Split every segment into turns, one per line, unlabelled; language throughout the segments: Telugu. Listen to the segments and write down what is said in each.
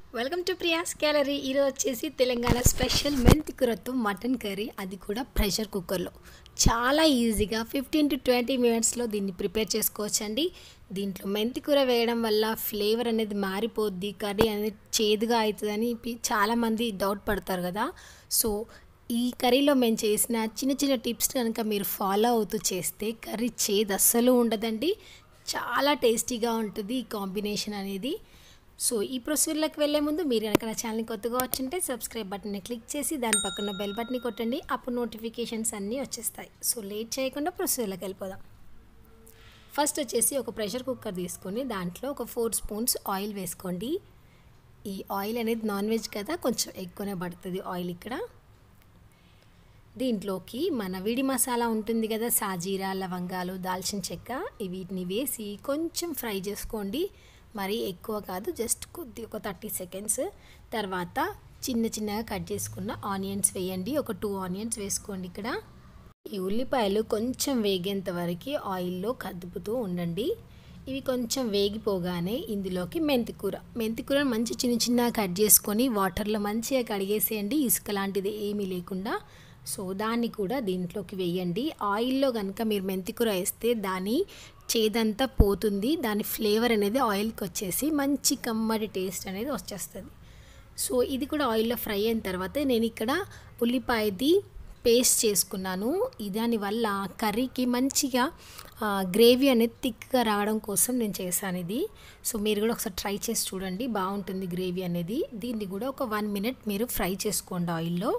వెల్కమ్ టు ప్రియాస్ గ్యాలరీ ఈరోజు వచ్చేసి తెలంగాణ స్పెషల్ మెంతి కూరతో మటన్ కర్రీ అది కూడా ప్రెషర్ కుక్కర్లో చాలా ఈజీగా ఫిఫ్టీన్ టు ట్వంటీ మినిట్స్లో దీన్ని ప్రిపేర్ చేసుకోవచ్చండి దీంట్లో మెంతి కూర వేయడం వల్ల ఫ్లేవర్ అనేది మారిపోద్ది కర్రీ అనేది చేదుగా అవుతుందని పి- చాలామంది డౌట్ పడతారు కదా సో ఈ కర్రీలో మేము చేసిన చిన్న చిన్న టిప్స్ కనుక మీరు ఫాలో అవుతూ చేస్తే కర్రీ చేదు అస్సలు ఉండదండి చాలా టేస్టీగా ఉంటుంది ఈ కాంబినేషన్ అనేది సో ఈ ప్రొసీజర్లోకి వెళ్ళే ముందు మీరు కనుక నా ఛానల్ని కొత్తగా వచ్చింటే సబ్స్క్రైబ్ బటన్ని క్లిక్ చేసి దాని పక్కన బెల్ బటన్ని కొట్టండి అప్పుడు నోటిఫికేషన్స్ అన్నీ వచ్చేస్తాయి సో లేట్ చేయకుండా ప్రొసీజర్లోకి వెళ్ళిపోదాం ఫస్ట్ వచ్చేసి ఒక ప్రెషర్ కుక్కర్ తీసుకొని దాంట్లో ఒక ఫోర్ స్పూన్స్ ఆయిల్ వేసుకోండి ఈ ఆయిల్ అనేది నాన్ వెజ్ కదా కొంచెం ఎక్కువనే పడుతుంది ఆయిల్ ఇక్కడ దీంట్లోకి మన విడి మసాలా ఉంటుంది కదా సాజీరా లవంగాలు దాల్చిన చెక్క వీటిని వేసి కొంచెం ఫ్రై చేసుకోండి మరీ ఎక్కువ కాదు జస్ట్ కొద్ది ఒక థర్టీ సెకండ్స్ తర్వాత చిన్న చిన్నగా కట్ చేసుకున్న ఆనియన్స్ వేయండి ఒక టూ ఆనియన్స్ వేసుకోండి ఇక్కడ ఈ ఉల్లిపాయలు కొంచెం వేగేంత వరకు ఆయిల్లో కదుపుతూ ఉండండి ఇవి కొంచెం వేగిపోగానే ఇందులోకి మెంతికూర మెంతికూర మంచి చిన్న చిన్నగా కట్ చేసుకొని వాటర్లో మంచిగా కడిగేసేయండి ఇసుక లాంటిది ఏమీ లేకుండా సో దాన్ని కూడా దీంట్లోకి వేయండి ఆయిల్లో కనుక మీరు మెంతికూర వేస్తే దాని చేదంతా పోతుంది దాని ఫ్లేవర్ అనేది ఆయిల్కి వచ్చేసి మంచి కమ్మటి టేస్ట్ అనేది వచ్చేస్తుంది సో ఇది కూడా ఆయిల్లో ఫ్రై అయిన తర్వాత నేను ఇక్కడ ఉల్లిపాయది పేస్ట్ చేసుకున్నాను ఈ దానివల్ల కర్రీకి మంచిగా గ్రేవీ అనేది థిక్గా రావడం కోసం నేను చేశాను ఇది సో మీరు కూడా ఒకసారి ట్రై చేసి చూడండి బాగుంటుంది గ్రేవీ అనేది దీన్ని కూడా ఒక వన్ మినిట్ మీరు ఫ్రై చేసుకోండి ఆయిల్లో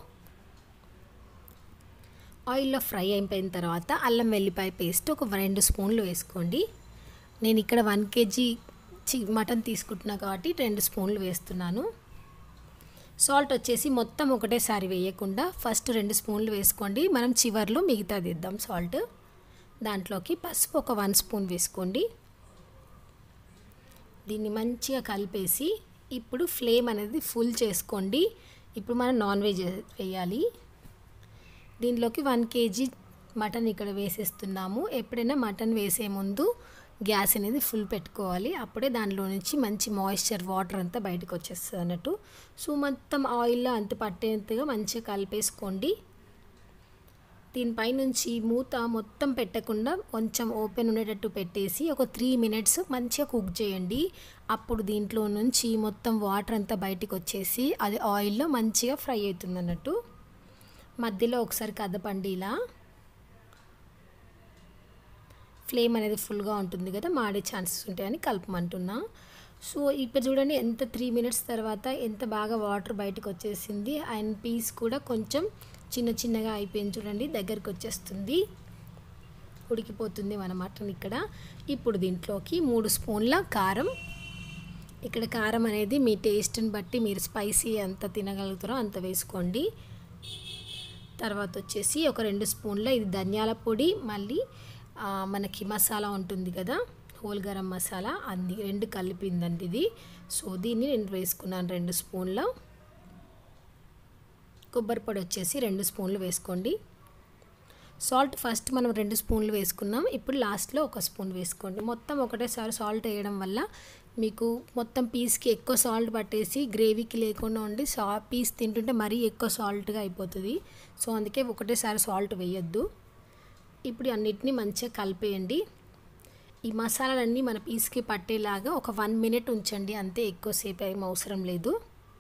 ఆయిల్లో ఫ్రై అయిపోయిన తర్వాత అల్లం వెల్లిపాయ పేస్ట్ ఒక రెండు స్పూన్లు వేసుకోండి నేను ఇక్కడ వన్ కేజీ చి మటన్ తీసుకుంటున్నా కాబట్టి రెండు స్పూన్లు వేస్తున్నాను సాల్ట్ వచ్చేసి మొత్తం ఒకటేసారి వేయకుండా ఫస్ట్ రెండు స్పూన్లు వేసుకోండి మనం చివర్లో మిగతాది ఇద్దాం సాల్ట్ దాంట్లోకి పసుపు ఒక వన్ స్పూన్ వేసుకోండి దీన్ని మంచిగా కలిపేసి ఇప్పుడు ఫ్లేమ్ అనేది ఫుల్ చేసుకోండి ఇప్పుడు మనం నాన్ వెజ్ వేయాలి దీనిలోకి వన్ కేజీ మటన్ ఇక్కడ వేసేస్తున్నాము ఎప్పుడైనా మటన్ వేసే ముందు గ్యాస్ అనేది ఫుల్ పెట్టుకోవాలి అప్పుడే దానిలో నుంచి మంచి మాయిశ్చర్ వాటర్ అంతా బయటకు వచ్చేస్తుంది అన్నట్టు సో మొత్తం ఆయిల్లో అంత పట్టేంతగా మంచిగా కలిపేసుకోండి దీనిపై నుంచి మూత మొత్తం పెట్టకుండా కొంచెం ఓపెన్ ఉండేటట్టు పెట్టేసి ఒక త్రీ మినిట్స్ మంచిగా కుక్ చేయండి అప్పుడు దీంట్లో నుంచి మొత్తం వాటర్ అంతా బయటకు వచ్చేసి అది ఆయిల్లో మంచిగా ఫ్రై అవుతుంది అన్నట్టు మధ్యలో ఒకసారి కదపండి ఇలా ఫ్లేమ్ అనేది ఫుల్గా ఉంటుంది కదా మాడే ఛాన్సెస్ ఉంటాయని కలపమంటున్నా సో ఇప్పుడు చూడండి ఎంత త్రీ మినిట్స్ తర్వాత ఎంత బాగా వాటర్ బయటకు వచ్చేసింది అండ్ పీస్ కూడా కొంచెం చిన్న చిన్నగా అయిపోయింది చూడండి దగ్గరికి వచ్చేస్తుంది ఉడికిపోతుంది మన మటన్ ఇక్కడ ఇప్పుడు దీంట్లోకి మూడు స్పూన్ల కారం ఇక్కడ కారం అనేది మీ టేస్ట్ని బట్టి మీరు స్పైసీ ఎంత తినగలుగుతారో అంత వేసుకోండి తర్వాత వచ్చేసి ఒక రెండు స్పూన్ల ఇది ధనియాల పొడి మళ్ళీ ఆ, మనకి మసాలా ఉంటుంది కదా హోల్ గరం మసాలా అది రెండు కలిపిందండి ఇది సో దీన్ని నేను వేసుకున్నాను రెండు స్పూన్ల కొబ్బరి పొడి వచ్చేసి రెండు స్పూన్లు వేసుకోండి సాల్ట్ ఫస్ట్ మనం రెండు స్పూన్లు వేసుకున్నాం ఇప్పుడు లాస్ట్లో ఒక స్పూన్ వేసుకోండి మొత్తం ఒకటేసారి సాల్ట్ వేయడం వల్ల మీకు మొత్తం పీస్కి ఎక్కువ సాల్ట్ పట్టేసి గ్రేవీకి లేకుండా ఉండి సా పీస్ తింటుంటే మరీ ఎక్కువ సాల్ట్గా అయిపోతుంది సో అందుకే ఒకటేసారి సాల్ట్ వేయొద్దు ఇప్పుడు అన్నిటినీ మంచిగా కలిపేయండి ఈ మసాలాలన్నీ మన పీస్కి పట్టేలాగా ఒక వన్ మినిట్ ఉంచండి అంతే ఎక్కువసేపు ఏం అవసరం లేదు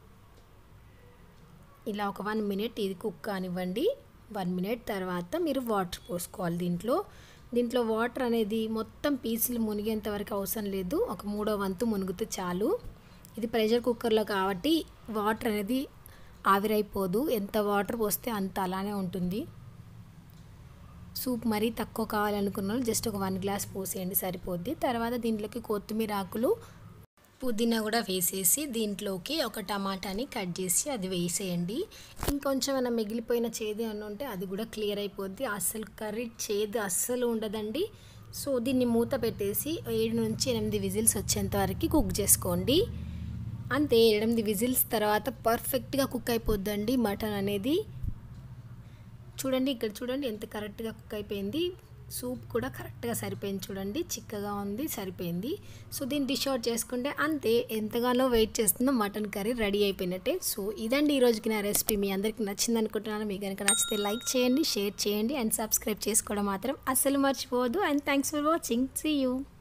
ఇలా ఒక వన్ మినిట్ ఇది కుక్ కానివ్వండి వన్ మినిట్ తర్వాత మీరు వాటర్ పోసుకోవాలి దీంట్లో దీంట్లో వాటర్ అనేది మొత్తం పీసులు మునిగేంత వరకు అవసరం లేదు ఒక మూడో వంతు మునిగితే చాలు ఇది ప్రెషర్ కుక్కర్లో కాబట్టి వాటర్ అనేది ఆవిరైపోదు ఎంత వాటర్ పోస్తే అంత అలానే ఉంటుంది సూప్ మరీ తక్కువ కావాలనుకున్న వాళ్ళు జస్ట్ ఒక వన్ గ్లాస్ పోసేయండి సరిపోద్ది తర్వాత దీంట్లోకి కొత్తిమీర ఆకులు పుదీనా కూడా వేసేసి దీంట్లోకి ఒక టమాటాని కట్ చేసి అది వేసేయండి ఇంకొంచెం ఏమైనా మిగిలిపోయిన చేదు అని ఉంటే అది కూడా క్లియర్ అయిపోద్ది అస్సలు కర్రీ చేదు అస్సలు ఉండదండి సో దీన్ని మూత పెట్టేసి ఏడు నుంచి ఎనిమిది విజిల్స్ వచ్చేంత వరకు కుక్ చేసుకోండి అంతే ఎనిమిది విజిల్స్ తర్వాత పర్ఫెక్ట్గా కుక్ అయిపోద్దండి మటన్ అనేది చూడండి ఇక్కడ చూడండి ఎంత కరెక్ట్గా కుక్ అయిపోయింది సూప్ కూడా కరెక్ట్గా సరిపోయింది చూడండి చిక్కగా ఉంది సరిపోయింది సో దీన్ని డిష్ అవుట్ చేసుకుంటే అంతే ఎంతగానో వెయిట్ చేస్తుందో మటన్ కర్రీ రెడీ అయిపోయినట్టే సో ఇదండి ఈ రోజుకి నా రెసిపీ మీ అందరికీ నచ్చింది అనుకుంటున్నాను మీకు కనుక నచ్చితే లైక్ చేయండి షేర్ చేయండి అండ్ సబ్స్క్రైబ్ చేసుకోవడం మాత్రం అస్సలు మర్చిపోవద్దు and thanks for watching see you